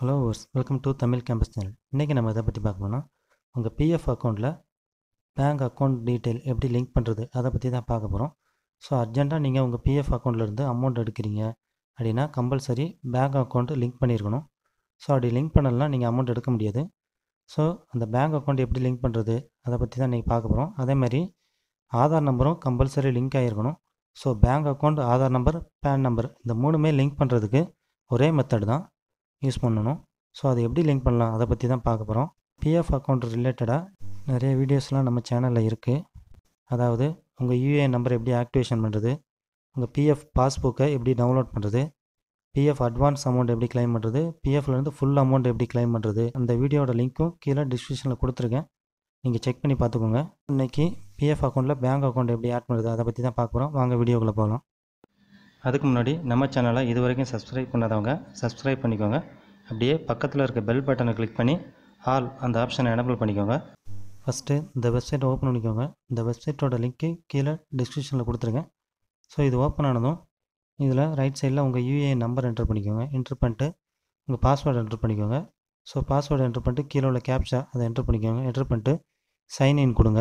hello welcome to Tamil campus channel இன்றைக்கி நம்ம எதை பற்றி பார்க்கணும்னா உங்கள் பிஎஃப் அக்கௌண்ட்டில் பேங்க் அக்கௌண்ட் டீட்டெயில் எப்படி லிங்க் பண்ணுறது அதை பற்றி தான் பார்க்க போகிறோம் ஸோ அர்ஜெண்ட்டாக நீங்கள் உங்கள் பிஎஃப் அக்கௌண்ட்லேருந்து அமௌண்ட் எடுக்கிறீங்க அப்படின்னா கம்பல்சரி பேங்க் அக்கௌண்ட்டு லிங்க் பண்ணியிருக்கணும் ஸோ அப்படி லிங்க் பண்ணலாம் நீங்கள் அமௌண்ட் எடுக்க முடியாது ஸோ அந்த பேங்க் அக்கௌண்ட் எப்படி லிங்க் பண்ணுறது அதை பற்றி தான் இன்றைக்கி பார்க்க போகிறோம் அதேமாதிரி ஆதார் நம்பரும் கம்பல்சரி லிங்க் ஆகிருக்கணும் so bank account Aadhaar number PAN number இந்த மூணுமே லிங்க் பண்ணுறதுக்கு ஒரே மெத்தட் தான் யூஸ் பண்ணணும் ஸோ அதை எப்படி லிங்க் பண்ணலாம் அதை பற்றி தான் பார்க்க போகிறோம் பிஎஃப் அக்கௌண்ட் ரிலேட்டடாக நிறைய வீடியோஸ்லாம் நம்ம சேனலில் இருக்குது அதாவது உங்கள் யூஏஎன் நம்பர் எப்படி ஆக்டிவேஷன் பண்ணுறது உங்கள் பிஎஃப் பாஸ்புக்கை எப்படி டவுன்லோட் பண்ணுறது பிஎஃப் அட்வான்ஸ் அமௌண்ட் எப்படி கிளைம் பண்ணுறது பிஎஃப்லேருந்து ஃபுல் அமௌண்ட் எப்படி கிளைம் பண்ணுறது அந்த வீடியோட லிங்க்கும் கீழே டிஸ்கிரிப்ஷனில் கொடுத்துருக்கேன் நீங்கள் செக் பண்ணி பார்த்துக்கோங்க இன்றைக்கி பிஎஃப் அக்கௌண்ட்டில் பேங்க் அக்கௌண்ட் எப்படி ஆட் பண்ணுறது அதை பற்றி தான் பார்க்க போகிறோம் வாங்க வீடியோக்குள்ளே போகலாம் அதுக்கு முன்னாடி நம்ம சேனலை இது வரைக்கும் சப்ஸ்கிரைப் பண்ணாதவங்க சப்ஸ்கிரைப் பண்ணிக்கோங்க அப்படியே பக்கத்தில் இருக்க பெல் பட்டனை கிளிக் பண்ணி ஆல் அந்த ஆப்ஷனை எனபிள் பண்ணிக்கோங்க ஃபஸ்ட்டு இந்த வெப்சைட் ஓப்பன் பண்ணிக்கோங்க இந்த வெப்சைட்டோட லிங்க்கு கீழே டிஸ்கிரிப்ஷனில் கொடுத்துருங்க ஸோ இது ஓப்பன் ஆனதும் இதில் ரைட் சைடில் உங்கள் யூஏஎன் நம்பர் என்டர் பண்ணிக்கோங்க என்ட்ரு பண்ணிட்டு உங்கள் பாஸ்வேர்டு என்ட்ரு பண்ணிக்கோங்க ஸோ பாஸ்வேர்டு என்ட்ரு பண்ணிட்டு கீழே உள்ள கேப்ஷா அதை என்ட்ரு பண்ணிக்கோங்க என்ட்ரு பண்ணிட்டு சைன்இன் கொடுங்க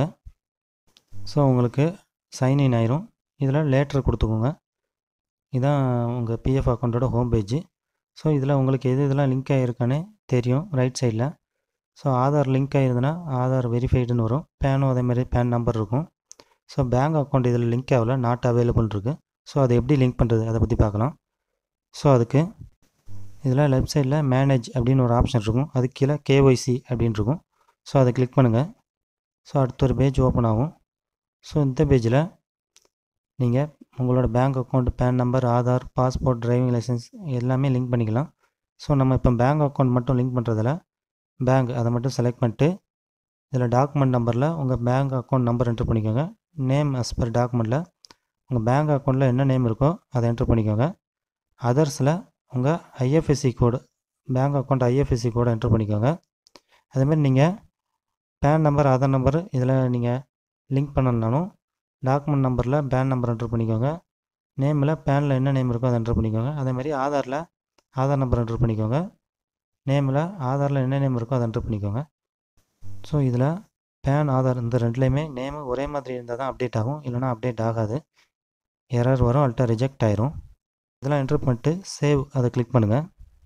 ஸோ உங்களுக்கு சைன்இன் ஆயிரும் இதில் லேட்டர் கொடுத்துக்கோங்க இதான் உங்கள் பிஎஃப் அக்கௌண்ட்டோட ஹோம் பேஜ் ஸோ இதில் உங்களுக்கு எது இதெல்லாம் லிங்க் ஆகிருக்கானே தெரியும் ரைட் சைடில் ஸோ ஆதார் லிங்க் ஆகிருந்ததுன்னா ஆதார் வெரிஃபைடுன்னு வரும் பேனும் அதேமாதிரி பேன் நம்பர் இருக்கும் ஸோ பேங்க் அக்கௌண்ட் இதில் லிங்க் ஆகல நாட் அவைலபிள் இருக்குது ஸோ அதை எப்படி லிங்க் பண்ணுறது அதை பற்றி பார்க்கலாம் ஸோ அதுக்கு இதில் லெஃப்ட் சைடில் மேனேஜ் அப்படின்னு ஒரு ஆப்ஷன் இருக்கும் அது கீழே கேஒய்சி அப்படின்னு இருக்கும் ஸோ அதை கிளிக் பண்ணுங்கள் ஸோ அடுத்த ஒரு பேஜ் ஓப்பன் ஆகும் ஸோ இந்த பேஜில் நீங்கள் உங்களோட bank account PAN number Aadhaar passport driving license எல்லாமே லிங்க் பண்ணிக்கலாம் ஸோ நம்ம இப்போ பேங்க் அக்கௌண்ட் மட்டும் லிங்க் பண்ணுறதில் பேங்க் அதை மட்டும் செலக்ட் பண்ணிட்டு இதில் டாக்குமெண்ட் நம்பரில் உங்கள் பேங்க் அக்கௌண்ட் நம்பர் என்ட்ரு பண்ணிக்கோங்க நேம் அஸ் பர் டாக்குமெண்ட்டில் உங்கள் பேங்க் அக்கௌண்ட்டில் என்ன நேம் இருக்கோ அதை என்ட்ரு பண்ணிக்கோங்க அதர்ஸில் உங்கள் IFSC code bank account IFSC கோடை என்ட்ரு பண்ணிக்கோங்க அதேமாதிரி நீங்கள் பேன் நம்பர் ஆதார் நம்பர் இதில் நீங்கள் லிங்க் பண்ணலனாலும் டாக்குமெண்ட் நம்பரில் பேன் நம்பர் என்ட்ரு பண்ணிக்கோங்க நேமில் பேனில் என்ன நேம் இருக்கோ அதை என்ட்ரு பண்ணிக்கோங்க அதேமாதிரி ஆதாரில் ஆதார் நம்பர் என்ட்ரு பண்ணிக்கோங்க நேமில் ஆதாரில் என்ன நேம் இருக்கோ அதை என்ட்ரு பண்ணிக்கோங்க ஸோ இதில் பேன் ஆதார் இந்த ரெண்டுலேயுமே நேமு ஒரே மாதிரி இருந்தால் தான் அப்டேட் ஆகும் இல்லைனா அப்டேட் ஆகாது எரர் வரும் அல்ட்டா ரிஜெக்ட் ஆயிரும் இதெல்லாம் என்ட்ரு பண்ணிட்டு சேவ் அதை கிளிக் பண்ணுங்கள்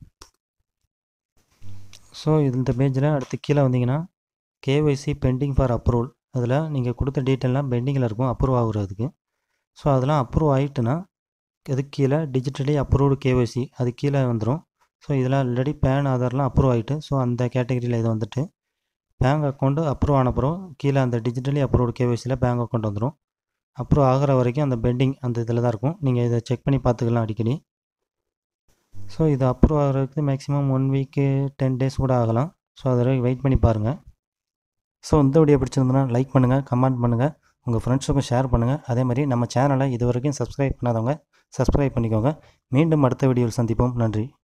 ஸோ இந்த பேஜில் அடுத்து கீழே வந்தீங்கன்னா கேஒய்சி பெண்டிங் ஃபார் அப்ரூவல் அதில் நீங்கள் கொடுத்த டீட்டெயிலாம் பெண்டிங்கில் இருக்கும் அப்ரூவ் ஆகுறதுக்கு ஸோ அதெல்லாம் அப்ரூவ் ஆகிட்டுனா அதுக்கு கீழே டிஜிட்டலி அப்ரூவ்டு கேஒய்சி அது கீழே வந்துடும் ஸோ இதெல்லாம் ஆல்ரெடி பேன் ஆதார்லாம் அப்ரூவ் ஆகிட்டு ஸோ அந்த கேட்டகரியில் இது வந்துட்டு பேங்க் அக்கௌண்ட்டு அப்ரூவ் ஆனப்புறம் கீழே அந்த டிஜிட்டலி அப்ரூவ்டு கேஒய்சியில் பேங்க் அக்கௌண்ட் வந்துடும் அப்ரூவ் ஆகிற வரைக்கும் அந்த பெண்டிங் அந்த இதில் தான் இருக்கும் நீங்கள் இதை செக் பண்ணி பார்த்துக்கலாம் அடிக்கடி ஸோ இது அப்ரூவ் ஆகிறதுக்கு maximum one week ten days கூட ஆகலாம் ஸோ அதை வரைக்கும் வெயிட் பண்ணி பாருங்கள் ஸோ இந்த வீடியோ பிடிச்சிருந்தனா லைக் பண்ணுங்கள் கமெண்ட் பண்ணுங்கள் உங்கள் ஃப்ரெண்ட்ஸுக்கும் ஷேர் பண்ணுங்கள் அதே மாதிரி நம்ம சேனலை இது வரைக்கும் சப்ஸ்கிரைப் பண்ணாதவங்க சப்ஸ்கிரைப் பண்ணிக்கோங்க மீண்டும் அடுத்த வீடியோவில் சந்திப்போம் நன்றி